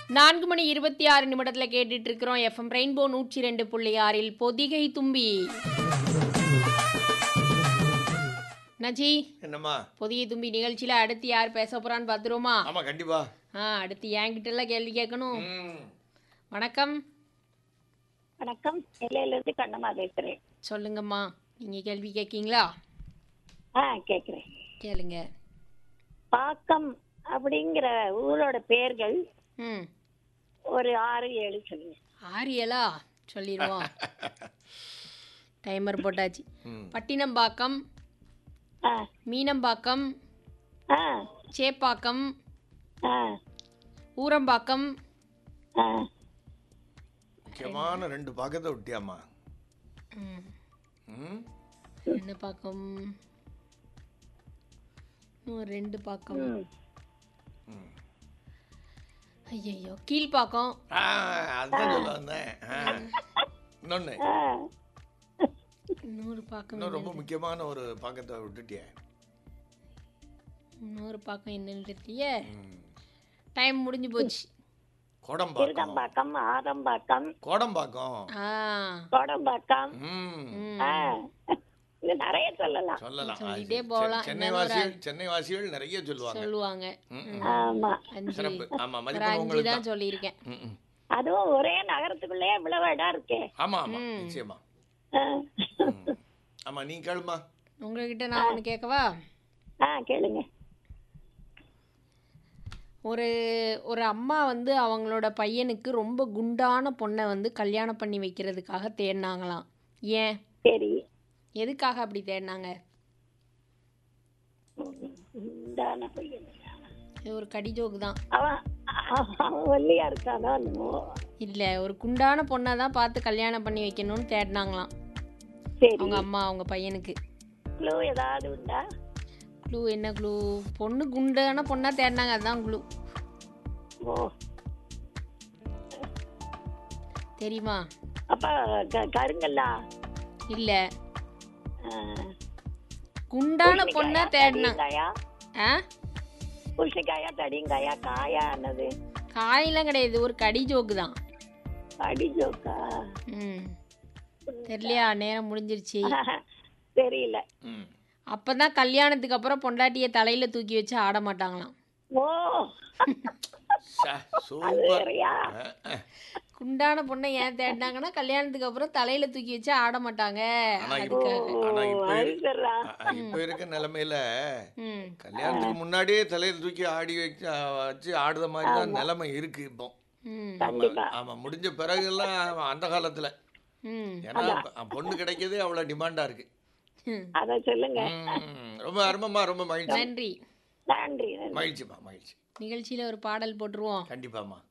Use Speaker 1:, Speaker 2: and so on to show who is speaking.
Speaker 1: நான்கு மணி இருபத்தி ஆறு நிமிடத்துல கேட்டுட்டு இருக்கிறோம் எஃப்எம் ரெயின்போ நூற்றி ரெண்டு புள்ளி ஆறில் பொதிகை தும்பி நஜி
Speaker 2: என்னம்மா
Speaker 1: பொதிகை தும்பி நிகழ்ச்சியில அடுத்து யார் பேச போறான்னு பார்த்துருவோமா
Speaker 2: ஆமா கண்டிப்பா
Speaker 1: ஆ அடுத்து என்கிட்ட எல்லாம் கேள்வி கேட்கணும்
Speaker 2: ம்.
Speaker 1: வணக்கம்
Speaker 3: வணக்கம் நெல்லையில இருந்து கண்ணம்மா பேசுறேன்
Speaker 1: சொல்லுங்கம்மா நீங்க கேள்வி கேட்கீங்களா
Speaker 3: ஆ கேக்குறேன்
Speaker 1: கேளுங்க
Speaker 3: பாக்கம் அப்படிங்கிற ஊரோட பெயர்கள்
Speaker 1: ம்
Speaker 3: ஒரு ஆறு ஏழு சொல்லுங்க
Speaker 1: ஆரியலா சொல்லிடுவோம் டைமர் போட்டாச்சு
Speaker 2: ம்.
Speaker 1: பட்டினம்பாக்கம்
Speaker 3: ஆ
Speaker 1: மீனம்பாக்கம்
Speaker 3: ஆ
Speaker 1: சேப்பாக்கம்
Speaker 3: ஆ
Speaker 1: ஊரம்பாக்கம்
Speaker 3: ஆ
Speaker 2: முக்கியமான ரெண்டு பக்கத்தை விட்டியாம்மா
Speaker 1: ம்,
Speaker 2: ம்
Speaker 1: என்ன பாக்கம் இன்னும் ரெண்டு பாக்கம்
Speaker 3: ம்.
Speaker 1: ஐயையோ கீழ்ப்பாக்கம்
Speaker 2: ஆ அதுதான் சொல்ல வந்தேன் ஆ. இன்னொன்னு
Speaker 3: ஆ
Speaker 1: இன்னொரு பாக்கம்
Speaker 2: இன்னும் ரொம்ப முக்கியமான ஒரு பக்கத்தை விட்டுட்டியே
Speaker 1: இன்னொரு பாக்கம் என்னன்னு தெரியலையே
Speaker 2: ம்.
Speaker 1: டைம் முடிஞ்சு போச்சு
Speaker 2: கோடம்பாக்கம்
Speaker 3: திருடம்பாக்கம் ஆதம்பாக்கம்
Speaker 2: கோடம்பாக்கம்
Speaker 1: ஆ
Speaker 3: கோடம்பாக்கம்
Speaker 2: ம்
Speaker 1: ம்.
Speaker 3: ஆ இன்னும் நிறைய சொல்லலாம்
Speaker 2: சொல்லலாம்
Speaker 1: சொல்லிட்டே
Speaker 2: அது
Speaker 1: போகலாம்.
Speaker 2: செ- சென்னை வாசிகள் சென்னை வாசிகள் நிறைய சொல்லுவாங்க
Speaker 1: சொல்லுவாங்க
Speaker 2: ம்,
Speaker 1: ம்.
Speaker 3: ஆமா
Speaker 1: அஞ்சு
Speaker 2: சிறப்பு ஆமா
Speaker 1: ஒரு
Speaker 2: மதிப்பெண்
Speaker 1: அஞ்சு
Speaker 2: உங்களுக்கு
Speaker 1: தான்
Speaker 2: தான்
Speaker 1: சொல்லியிருக்கேன்
Speaker 2: ம், ம்.
Speaker 3: அதுவும் ஒரே நகரத்துக்குள்ளே இவ்வளவு இடம் இருக்கே
Speaker 2: ஆமா ஆமா
Speaker 1: ம்.
Speaker 2: நிச்சயமா
Speaker 3: ஆ.
Speaker 2: ம். ஆமா நீ கேளுமா
Speaker 1: உங்ககிட்ட நான் ஒன்று கேட்கவா
Speaker 3: ஆ கேளுங்க
Speaker 1: ஒரு ஒரு அம்மா வந்து அவங்களோட பையனுக்கு ரொம்ப குண்டான பொண்ணை வந்து கல்யாணம் பண்ணி வைக்கிறதுக்காக தேடினாங்களாம் ஏன்
Speaker 3: சரி
Speaker 1: எதுக்காக அப்படி தேடினாங்க
Speaker 3: உண்டான பையன்
Speaker 1: இது ஒரு கடி ஜோக்கு தான்
Speaker 3: அவன் அவன் ஒல்லியா இருக்கானோ என்னமோ
Speaker 1: இல்லை ஒரு குண்டான பொண்ணை தான் பார்த்து கல்யாணம் பண்ணி வைக்கணும்னு தேடினாங்களாம்
Speaker 3: சரி
Speaker 1: அவங்க அம்மா அவங்க பையனுக்கு
Speaker 3: க்ளூ ஏதாவது உண்டா
Speaker 1: க்ளூ என்ன க்ளூ பொண்ணு குண்டான பொண்ணா தேடினாங்க அதுதான் க்ளூ
Speaker 3: ஓ
Speaker 1: தெரியுமா
Speaker 3: அப்ப க- கருங்கல்லா
Speaker 1: இல்லை
Speaker 3: ஆ.
Speaker 1: குண்டான பொண்ணை தேடினாங்க
Speaker 3: தடியங்காயா
Speaker 1: ஆ
Speaker 3: புஷக்காயா தடியங்காயா காயா என்னது
Speaker 1: காயெல்லாம் கிடையாது ஒரு கடி ஜோக்கு தான்
Speaker 3: அடி ஜோக்கா
Speaker 1: ம் தெரியலையா நேரம் முடிஞ்சிருச்சு
Speaker 3: தெரியல
Speaker 2: ம்
Speaker 1: அப்பதான் கல்யாணத்துக்கு அப்புறம் பொண்டாட்டியை தலையில தூக்கி வச்சு ஆட மாட்டாங்களாம்
Speaker 3: ஓ
Speaker 2: ச,
Speaker 3: அது
Speaker 2: சூப்பர்
Speaker 3: வேறயா
Speaker 2: அஹ், அஹ்.
Speaker 1: குண்டான பொண்ணை ஏன் தேடினாங்கன்னா கல்யாணத்துக்கு அப்புறம் தலையில தூக்கி வச்சு ஆட மாட்டாங்க
Speaker 2: ஆனா இப்ப
Speaker 1: அதுக்காக
Speaker 2: ஆனா இப்ப
Speaker 3: அது
Speaker 2: இரு-
Speaker 3: சரிடா.
Speaker 2: அஹ், அஹ், இப்ப இருக்க நிலைமையில
Speaker 1: ம்
Speaker 2: கல்யாணத்துக்கு முன்னாடியே தலையில தூக்கி ஆடி வச்சு அஹ், வச்சு ஆடுத மாதிரி தான் நிலைமை இருக்கு இப்போ
Speaker 1: ம்
Speaker 3: கண்டிப்பா
Speaker 2: ஆமா முடிஞ்ச பிறகுலாம் அந்த காலத்துல
Speaker 1: ம்
Speaker 2: ஏன்னா இப்ப பொண்ணு கிடைக்கிறதே அவ்வளவு டிமாண்டா இருக்கு
Speaker 1: ம்.
Speaker 3: அத சொல்லுங்க
Speaker 2: ம், ரொம்ப அருமமா ரொம்ப மகிழ்ச்சி
Speaker 1: நன்றி
Speaker 3: நன்றி நன்றி
Speaker 2: மகிழ்ச்சிமா மகிழ்ச்சி
Speaker 1: நிகழ்ச்சியில ஒரு பாடல் போட்டுருவோம்
Speaker 2: கண்டிப்பாம்மா